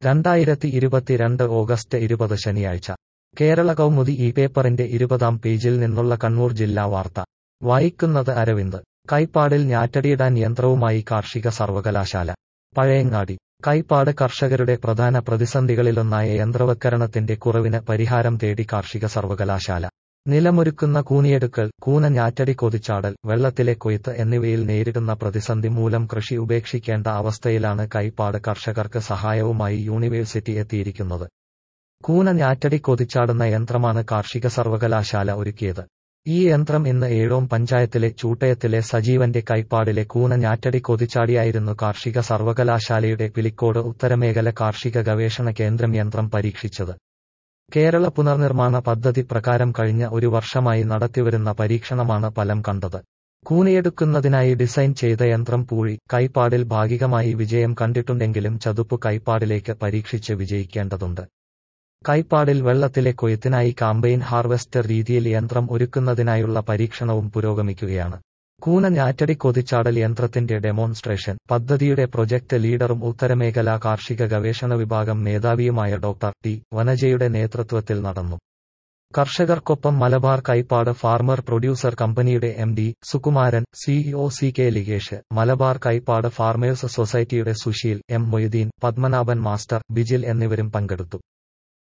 രണ്ടായിരത്തി ഇരുപത്തിരണ്ട് ഓഗസ്റ്റ് ഇരുപത് ശനിയാഴ്ച കേരള കൗമുദി ഈ പേപ്പറിന്റെ ഇരുപതാം പേജിൽ നിന്നുള്ള കണ്ണൂർ ജില്ലാ വാർത്ത വായിക്കുന്നത് അരവിന്ദ് കൈപ്പാടിൽ ഞാറ്റടിയിടാൻ യന്ത്രവുമായി കാർഷിക സർവകലാശാല പഴയങ്ങാടി കൈപ്പാട് കർഷകരുടെ പ്രധാന പ്രതിസന്ധികളിലൊന്നായ യന്ത്രവൽക്കരണത്തിന്റെ കുറവിന് പരിഹാരം തേടി കാർഷിക സർവകലാശാല നിലമൊരുക്കുന്ന കൂനിയെടുക്കൽ കൂന ഞാറ്റടി കൊതിച്ചാടൽ വെള്ളത്തിലെ കൊയ്ത്ത് എന്നിവയിൽ നേരിടുന്ന പ്രതിസന്ധി മൂലം കൃഷി ഉപേക്ഷിക്കേണ്ട അവസ്ഥയിലാണ് കൈപ്പാട് കർഷകർക്ക് സഹായവുമായി യൂണിവേഴ്സിറ്റി എത്തിയിരിക്കുന്നത് കൂന ഞാറ്റടി കൊതിച്ചാടുന്ന യന്ത്രമാണ് കാർഷിക സർവകലാശാല ഒരുക്കിയത് ഈ യന്ത്രം ഇന്ന് ഏഴോം പഞ്ചായത്തിലെ ചൂട്ടയത്തിലെ സജീവന്റെ കൈപ്പാടിലെ കൂന ഞാറ്റടി കൊതിച്ചാടിയായിരുന്നു കാർഷിക സർവകലാശാലയുടെ പിലിക്കോട് ഉത്തരമേഖല കാർഷിക ഗവേഷണ കേന്ദ്രം യന്ത്രം പരീക്ഷിച്ചത് കേരള പുനർനിർമ്മാണ പദ്ധതി പ്രകാരം കഴിഞ്ഞ ഒരു വർഷമായി നടത്തിവരുന്ന പരീക്ഷണമാണ് ഫലം കണ്ടത് കൂനയെടുക്കുന്നതിനായി ഡിസൈൻ ചെയ്ത യന്ത്രം പൂഴി കൈപ്പാടിൽ ഭാഗികമായി വിജയം കണ്ടിട്ടുണ്ടെങ്കിലും ചതുപ്പ് കൈപ്പാടിലേക്ക് പരീക്ഷിച്ച് വിജയിക്കേണ്ടതുണ്ട് കൈപ്പാടിൽ വെള്ളത്തിലെ കൊയ്ത്തിനായി കാമ്പയിൻ ഹാർവെസ്റ്റർ രീതിയിൽ യന്ത്രം ഒരുക്കുന്നതിനായുള്ള പരീക്ഷണവും പുരോഗമിക്കുകയാണ് കൂന ഞാറ്റടി കൊതിച്ചാടൽ യന്ത്രത്തിന്റെ ഡെമോൺസ്ട്രേഷൻ പദ്ധതിയുടെ പ്രൊജക്ട് ലീഡറും ഉത്തരമേഖല കാർഷിക ഗവേഷണ വിഭാഗം മേധാവിയുമായ ഡോക്ടർ ടി വനജയുടെ നേതൃത്വത്തിൽ നടന്നു കർഷകർക്കൊപ്പം മലബാർ കൈപ്പാട് ഫാർമർ പ്രൊഡ്യൂസർ കമ്പനിയുടെ M D Sukumaran CEO C K Ligesh Malabar Kaippad farmers സൊസൈറ്റിയുടെ സുശീൽ എം മൊയ്തീൻ പത്മനാഭൻ മാസ്റ്റർ ബിജിൽ എന്നിവരും പങ്കെടുത്തു